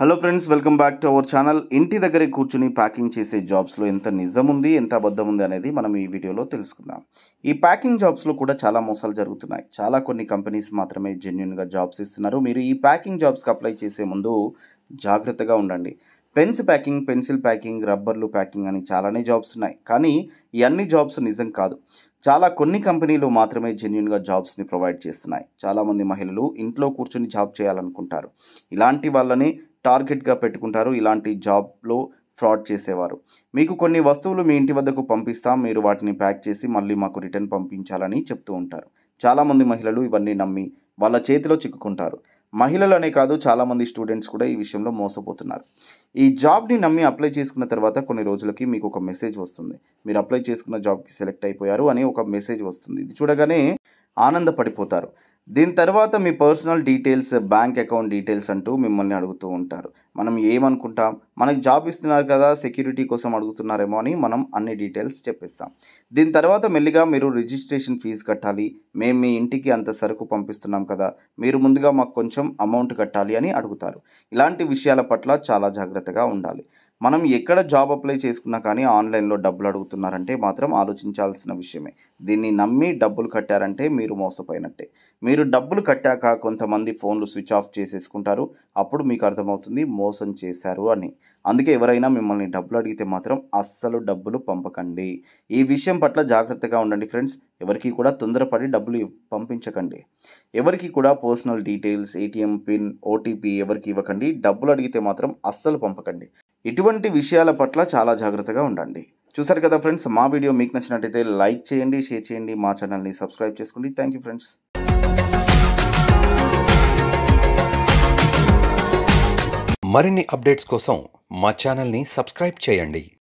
hello friends welcome back to our channel ఇంటి దగ్గరే కూర్చుని ప్యాకింగ్ చేసే జాబ్స్లో ఎంత నిజం ఉంది ఎంత అబద్ధం ఉంది అనేది మనం ఈ వీడియోలో తెలుసుకుందాం ఈ ప్యాకింగ్ జాబ్స్లో కూడా చాలా మోసాలు జరుగుతున్నాయి చాలా కొన్ని కంపెనీస్ మాత్రమే జెన్యున్గా జాబ్స్ ఇస్తున్నారు మీరు ఈ ప్యాకింగ్ జాబ్స్కి అప్లై చేసే ముందు జాగ్రత్తగా ఉండండి పెన్స్ ప్యాకింగ్ పెన్సిల్ ప్యాకింగ్ రబ్బర్లు ప్యాకింగ్ అని చాలానే జాబ్స్ ఉన్నాయి కానీ ఈ అన్ని జాబ్స్ నిజం కాదు చాలా కొన్ని కంపెనీలు మాత్రమే జెన్యున్గా జాబ్స్ని ప్రొవైడ్ చేస్తున్నాయి చాలామంది మహిళలు ఇంట్లో కూర్చొని జాబ్ చేయాలనుకుంటారు ఇలాంటి వాళ్ళని టార్గెట్గా పెట్టుకుంటారు ఇలాంటి జాబ్లో ఫ్రాడ్ చేసేవారు మీకు కొన్ని వస్తువులు మీ ఇంటి వద్దకు పంపిస్తాం మీరు వాటిని ప్యాక్ చేసి మళ్ళీ మాకు రిటర్న్ పంపించాలని చెప్తూ ఉంటారు చాలామంది మహిళలు ఇవన్నీ నమ్మి వాళ్ళ చేతిలో చిక్కుకుంటారు మహిళలు అనే కాదు చాలామంది స్టూడెంట్స్ కూడా ఈ విషయంలో మోసపోతున్నారు ఈ జాబ్ని నమ్మి అప్లై చేసుకున్న తర్వాత కొన్ని రోజులకి మీకు ఒక మెసేజ్ వస్తుంది మీరు అప్లై చేసుకున్న జాబ్కి సెలెక్ట్ అయిపోయారు అని ఒక మెసేజ్ వస్తుంది ఇది చూడగానే ఆనందపడిపోతారు దీని తర్వాత మీ personal details bank account details అంటూ మిమ్మల్ని అడుగుతూ ఉంటారు మనం ఏమనుకుంటాం మనకి జాబ్ ఇస్తున్నారు కదా సెక్యూరిటీ కోసం అడుగుతున్నారేమో అని మనం అన్ని డీటెయిల్స్ చెప్పేస్తాం దీని తర్వాత మెల్లిగా మీరు రిజిస్ట్రేషన్ ఫీజు కట్టాలి మేము మీ ఇంటికి అంత సరుకు పంపిస్తున్నాం కదా మీరు ముందుగా మాకు కొంచెం అమౌంట్ కట్టాలి అని అడుగుతారు ఇలాంటి విషయాల పట్ల చాలా జాగ్రత్తగా ఉండాలి మనం ఎక్కడ జాబ్ అప్లై చేసుకున్నా కానీ ఆన్లైన్లో డబ్బులు అడుగుతున్నారంటే మాత్రం ఆలోచించాల్సిన విషయమే దీన్ని నమ్మి డబ్బులు కట్టారంటే మీరు మోసపోయినట్టే మీరు డబ్బులు కట్టాక కొంతమంది ఫోన్లు స్విచ్ ఆఫ్ చేసేసుకుంటారు అప్పుడు మీకు అర్థమవుతుంది మోసం చేశారు అని అందుకే ఎవరైనా మిమ్మల్ని డబ్బులు అడిగితే మాత్రం అస్సలు డబ్బులు పంపకండి ఈ విషయం పట్ల జాగ్రత్తగా ఉండండి ఫ్రెండ్స్ ఎవరికి కూడా తొందరపడి డబ్బులు పంపించకండి ఎవరికి కూడా personal details ATM PIN OTP ఎవరికి ఇవ్వకండి డబ్బులు అడిగితే మాత్రం అస్సలు పంపకండి ఇటువంటి విషయాల పట్ల చాలా జాగ్రత్తగా ఉండండి చూసారు కదా ఫ్రెండ్స్ మా వీడియో మీకు నచ్చినట్టయితే లైక్ చేయండి షేర్ చేయండి మా ఛానల్ని సబ్స్క్రైబ్ చేసుకోండి థ్యాంక్ యూ ఫ్రెండ్స్ మరిన్ని అప్డేట్స్ కోసం మా ఛానల్ని సబ్స్క్రైబ్ చేయండి